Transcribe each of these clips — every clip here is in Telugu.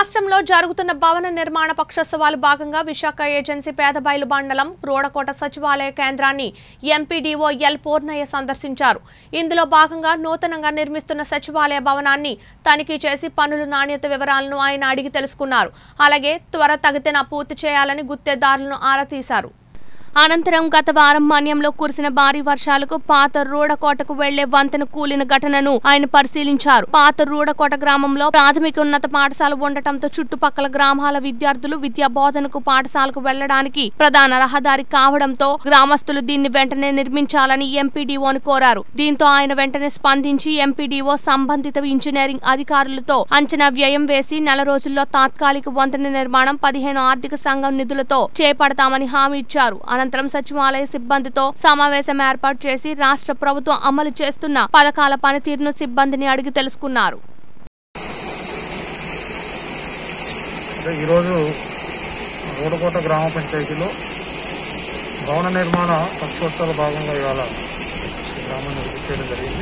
రాష్ట్రంలో జరుగుతున్న భవన నిర్మాణ పక్షోత్సవాలు భాగంగా విశాఖ ఏజెన్సీ పేదబైలు మండలం రోడకోట సచివాలయ కేంద్రాన్ని ఎంపీడీఓ ఎల్ పూర్ణయ్య సందర్శించారు ఇందులో భాగంగా నూతనంగా నిర్మిస్తున్న సచివాలయ భవనాన్ని తనిఖీ చేసి పనుల నాణ్యత వివరాలను ఆయన అడిగి తెలుసుకున్నారు అలాగే త్వరతగతిన పూర్తి చేయాలని గుత్తేదారులను ఆరా తీశారు అనంతరం గత వారం మన్యంలో కురిసిన భారీ వర్షాలకు పాత రూడకోటకు వెళ్లే వంతెన కూలిన ఘటనను ఆయన పరిశీలించారు పాత రూడకోట గ్రామంలో ప్రాథమిక ఉన్నత పాఠశాల ఉండటంతో చుట్టుపక్కల గ్రామాల విద్యార్థులు విద్యా బోధనకు పాఠశాలకు వెళ్లడానికి ప్రధాన రహదారి కావడంతో గ్రామస్తులు దీన్ని వెంటనే నిర్మించాలని ఎంపీడీఓను కోరారు దీంతో ఆయన వెంటనే స్పందించి ఎంపీడీఓ సంబంధిత ఇంజనీరింగ్ అధికారులతో అంచనా వ్యయం వేసి నెల రోజుల్లో తాత్కాలిక వంతెన నిర్మాణం పదిహేను ఆర్థిక సంఘం నిధులతో చేపడతామని హామీ ఇచ్చారు అనంతరం సచివాలయ సిబ్బందితో సమావేశం ఏర్పాటు చేసి రాష్ట్ర ప్రభుత్వం అమలు చేస్తున్న పథకాల పనితీరును సిబ్బందిని అడిగి తెలుసుకున్నారు అంటే ఈరోజు రోడ్డుకోట గ్రామ పంచాయతీలో భవన నిర్మాణ పక్షోత్సవ భాగంగా ఇవాళ ఈ గ్రామాన్ని విజిట్ చేయడం జరిగింది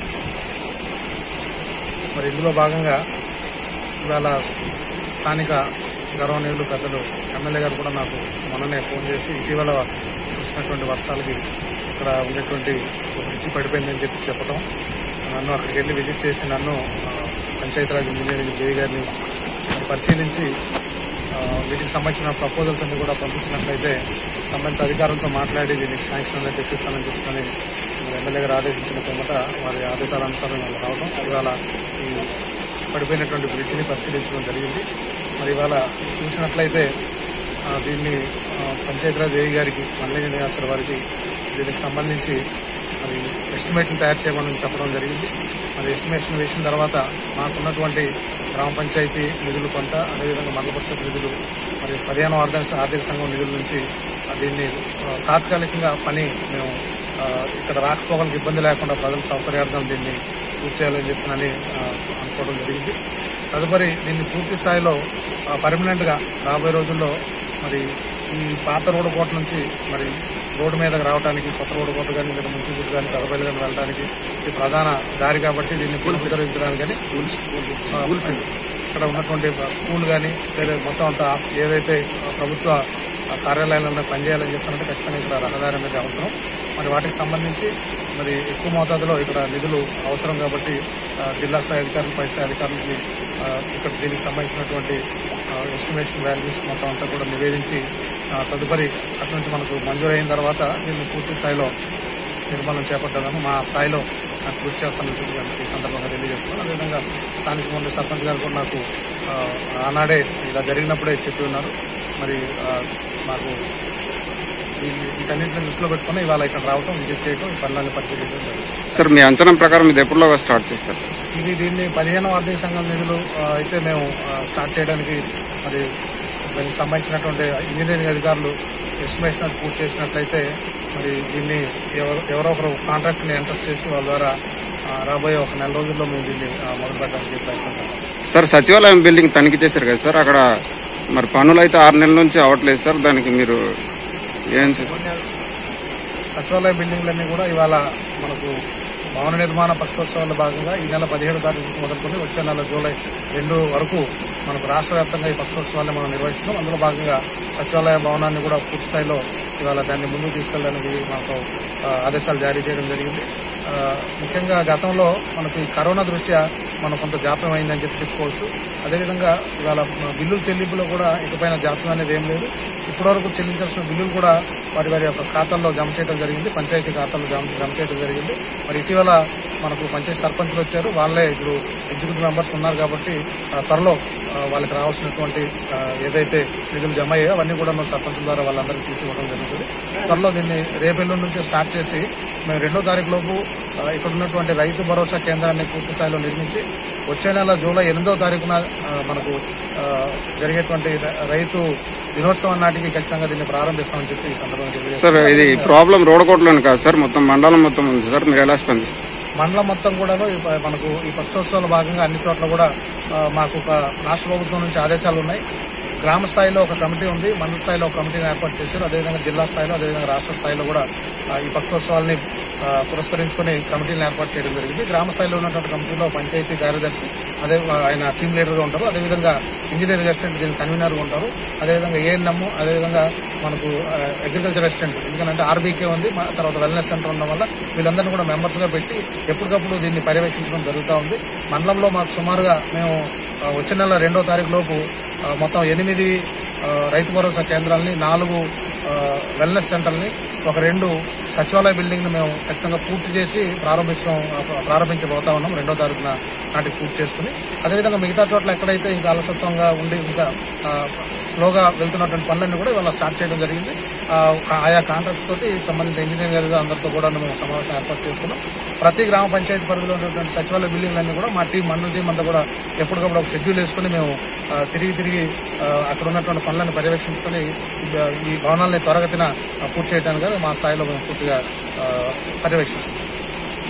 మరి ఇందులో భాగంగా ఇవాళ స్థానిక గౌరవనీయులు పెద్దలు ఎమ్మెల్యే గారు కూడా నాకు మొన్ననే ఫోన్ చేసి ఇటీవల కురిసినటువంటి వర్షాలకి ఇక్కడ ఉండేటువంటి ఒక బ్రిడ్జి పడిపోయిందని చెప్పి చెప్పడం నన్ను అక్కడికి వెళ్ళి విజిట్ చేసి నన్ను ఆ, పంచాయతీరాజ్ ఇంజనీరింగ్ జేఈ గారిని పరిశీలించి ఆ, వీటికి సంబంధించిన ప్రపోజల్స్ అన్ని కూడా పంపించినట్లయితే సంబంధిత అధికారులతో మాట్లాడి దీనికి శాంక్షన్ అనేది తెప్పిస్తానని చెప్తుని ఎమ్మెల్యే గారు ఆదేశించిన పిమ్మట వారి ఆదేశాల అనుసారం వాళ్ళు రావడం ఇవాళ ఈ పడిపోయినటువంటి బ్రిడ్జిని పరిశీలించడం జరిగింది మరి ఇవాళ చూసినట్లయితే ఆ, దీన్ని ఆ, పంచాయతీరాజ్ ఏఈ గారికి మల్లె శ్రీనివాసరావు వారికి దీనికి సంబంధించి మరి ఎస్టిమేట్ని తయారు చేయమని చెప్పడం జరిగింది మరి ఎస్టిమేషన్ వేసిన తర్వాత మాకున్నటువంటి గ్రామ పంచాయతీ నిధులు కొంత అదేవిధంగా మండల పరిషత్ నిధులు మరి పదిహేను ఆర్థిక ఆర్థిక సంఘం నిధుల నుంచి ఆ, దీన్ని ఆ, తాత్కాలికంగా పని మేము ఆ, ఇక్కడ రాకపోకలకు ఇబ్బంది లేకుండా ప్రజల సౌకర్యార్థం దీన్ని పూర్తి చేయాలని చెప్పినని ఆ, అనుకోవడం జరిగింది తదుపరి దీన్ని పూర్తి స్థాయిలో పర్మనెంట్ గా రాబోయే రోజుల్లో మరి ఈ పాత రోడ్డు కోట నుంచి మరి రోడ్డు మీదకి రావడానికి కొత్త రోడ్డు కోట కానీ లేదా ముంచి గుడ్డు కానీ పెదపల్లి కానీ వెళ్ళడానికి ఇది ప్రధాన దారి కాబట్టి దీన్ని పునరుద్ధరించడానికి కానీ ఆ, ఇక్కడ ఉన్నటువంటి స్కూల్ కానీ లేదా మొత్తం అంతా ఏదైతే ప్రభుత్వ కార్యాలయాలలో పనిచేయాలని చెప్తున్నట్టు ఖచ్చితంగా ఇక్కడ రహదారి అనేది అవసరం మరి వాటికి సంబంధించి మరి ఎక్కువ మోతాదులో ఇక్కడ నిధులు అవసరం కాబట్టి ఆ, జిల్లా స్థాయి అధికారులు పై స్థాయి అధికారులకి ఆ, ఇక్కడ దీనికి సంబంధించినటువంటి ఎస్టిమేషన్ వాల్యూస్ మొత్తం అంతా కూడా నివేదించి ఆ, తదుపరి అటు నుంచి మనకు మంజూరైన తర్వాత దీన్ని పూర్తి స్థాయిలో నిర్మాణం చేపట్టాలని మా స్థాయిలో నాకు కృషి చేస్తానని చెప్పి నాకు ఈ సందర్భంగా తెలియజేస్తున్నాను అదేవిధంగా స్థానిక మండలి సర్పంచ్ గారు కూడా నాకు ఆ, ఆనాడే ఇలా జరిగినప్పుడే చెప్పి ఉన్నారు మరి ఆ, మాకు వీటి- వీటన్నింటిని దృష్టిలో పెట్టుకుని ఇవాళ ఇక్కడ రావడం విజిట్ చేయడం ఈ పనులన్నీ పరిశీలించడం జరిగింది సార్ మీ అంచనా ప్రకారం ఇది ఎప్పుడులోగా స్టార్ట్ చేస్తారు ఇది దీన్ని పదిహేను ఆర్థిక సంఘం నిధులు ఆ, అయితే మేము ఆ, స్టార్ట్ చేయడానికి మరి దానికి సంబంధించినటువంటి ఇంజనీరింగ్ అధికారులు ఎస్టిమేషన్ అది పూర్తి చేసినట్లయితే మరి దీన్ని ఎవరు ఎవరో ఒకరు కాంట్రాక్ట్ని ఎంట్రస్ట్ చేసి వాళ్ళ ద్వారా ఆ, రాబోయే ఒక నెల రోజుల్లో మేము దీన్ని ఆ, మొదలు పెట్టడానికి ప్రయత్నం చేస్తాం సార్ సచివాలయం బిల్డింగ్ తనిఖీ చేశారు కదా సార్ అక్కడ మరి పనులు అయితే ఆరు నెలల నుంచి అవ్వట్లేదు సార్ దానికి మీరు ఏం చేస్తారు సచివాలయ బిల్డింగ్లన్నీ కూడా ఇవాళ మనకు భవన నిర్మాణ పక్షోత్సవాల భాగంగా ఈ నెల పదిహేడు తారీఖు నుంచి మొదలుకొని వచ్చే నెల జూలై రెండు వరకు మనకు రాష్ట్ర వ్యాప్తంగా ఈ పక్షోత్సవాన్ని మనం నిర్వహిస్తున్నాం అందులో భాగంగా సచివాలయ భవనాన్ని కూడా పూర్తి స్థాయిలో ఇవాళ దాన్ని ముందుకు తీసుకెళ్ళడానికి మాకు ఆ, ఆదేశాలు జారీ చేయడం జరిగింది ఆ, ముఖ్యంగా గతంలో మనకు ఈ కరోనా దృష్ట్యా మనం కొంత జాప్యం అయిందని చెప్పి చెప్పుకోవచ్చు అదేవిధంగా ఇవాళ బిల్లుల చెల్లింపులో కూడా ఇకపైన జాప్యం అనేది ఏం లేదు ఇప్పటివరకు చెల్లించాల్సిన బిల్లులు కూడా వారి వారి యొక్క ఖాతాల్లో జమ చేయడం జరిగింది పంచాయతీ ఖాతాల్లో జమ జమ చేయడం జరిగింది మరి ఇటీవల మనకు పంచాయతీ సర్పంచ్లు వచ్చారు వాళ్ళే ఇప్పుడు ఎగ్జిక్యూటివ్ మెంబర్స్ ఉన్నారు కాబట్టి ఆ, త్వరలో ఆ, వాళ్ళకి రావాల్సినటువంటి ఆ, ఏదైతే నిధులు జమ అయ్యాయో అవన్నీ కూడా మన సర్పంచుల ద్వారా వాళ్ళందరికీ తీసుకోవడం జరుగుతుంది త్వరలో దీన్ని రేపెల్లుండి నుంచి స్టార్ట్ చేసి మేము రెండో తారీఖు లోపు ఆ, ఇక్కడ ఉన్నటువంటి రైతు భరోసా కేంద్రాన్ని పూర్తి స్థాయిలో నిర్మించి వచ్చే నెల జూలై ఎనిమిదో తారీఖున ఆ, మనకు ఆ, జరిగేటువంటి ర- రైతు దినోత్సవం నాటికి ఖచ్చితంగా దీన్ని ప్రారంభిస్తామని చెప్పి ఈ సందర్భంగా తెలియజేస్తున్నాను. సార్ ఇది ప్రాబ్లం రోడకోట్లోని కాదు సార్ మొత్తం మండలం మొత్తం ఉంది సార్ మీరు ఎలా స్పందిస్తారు మండలం మొత్తం కూడాను ఈ ప- మనకు ఈ పక్షోత్సవాల భాగంగా అన్ని చోట్ల కూడా ఆ, మాకు ఒక రాష్ట్ర ప్రభుత్వం నుంచి ఆదేశాలు ఉన్నాయి గ్రామ స్థాయిలో ఒక కమిటీ ఉంది మండల స్థాయిలో ఒక కమిటీని ఏర్పాటు చేశారు అదేవిధంగా జిల్లా స్థాయిలో అదేవిధంగా రాష్ట్ర స్థాయిలో కూడా ఆ, ఈ పక్షోత్సవాల్ని ఆ, పురస్కరించుకొని కమిటీలను ఏర్పాటు చేయడం జరిగింది గ్రామ స్థాయిలో ఉన్నటువంటి కమిటీలో పంచాయతీ కార్యదర్శి అదే ఆయన టీమ్ లీడర్గా ఉంటారు అదేవిధంగా ఇంజనీరింగ్ అసిస్టెంట్ దీనికి కన్వీనర్గా ఉంటారు అదేవిధంగా ఏఎన్ఎం అదేవిధంగా మనకు అగ్రికల్చర్ అసిస్టెంట్ ఎందుకంటే ఆర్బీకే ఉంది మా తర్వాత వెల్నెస్ సెంటర్ ఉండడం వల్ల వీళ్ళందరినీ కూడా మెంబర్స్గా పెట్టి ఎప్పటికప్పుడు దీన్ని పర్యవేక్షించడం జరుగుతూ ఉంది మండలంలో మాకు సుమారుగా మేము ఆ, వచ్చే నెల రెండో తారీఖు లోపు ఆ, మొత్తం ఎనిమిది ఆ, రైతు భరోసా కేంద్రాలని నాలుగు ఆ, వెల్నెస్ సెంటర్ని ఒక రెండు సచివాలయ బిల్డింగ్ మేము ఖచ్చితంగా పూర్తి చేసి ప్రారంభిస్తాం ప్రారంభించబోతా ఉన్నాం రెండో తారీఖున నాటికి పూర్తి చేసుకుని అదేవిధంగా మిగతా చోట్ల ఎక్కడైతే ఇంకా అలసత్వంగా ఉండి ఇంకా ఆ, స్లోగా వెళ్తున్నటువంటి పనులన్నీ కూడా ఇవాళ స్టార్ట్ చేయడం జరిగింది ఆ, ఆయా కాంట్రాక్ట్స్ తోటి సంబంధిత ఇంజనీరింగ్ అందరితో కూడా మేము సమావేశం ఏర్పాటు చేసుకున్నాం ప్రతి గ్రామ పంచాయతీ పరిధిలో ఉన్నటువంటి సచివాలయ బిల్డింగ్లన్నీ కూడా మా టీం మండల టీం అంతా కూడా ఎప్పటికప్పుడు ఒక షెడ్యూల్ వేసుకుని మేము ఆ, తిరిగి తిరిగి ఆ, అక్కడ ఉన్నటువంటి పనులను పర్యవేక్షించుకొని ఈ- ఈ భవనాల్ని త్వరగతిన ఆ, పూర్తి చేయడానికి మా స్థాయిలో మేము పూర్తిగా ఆ, పర్యవేక్షిస్తాం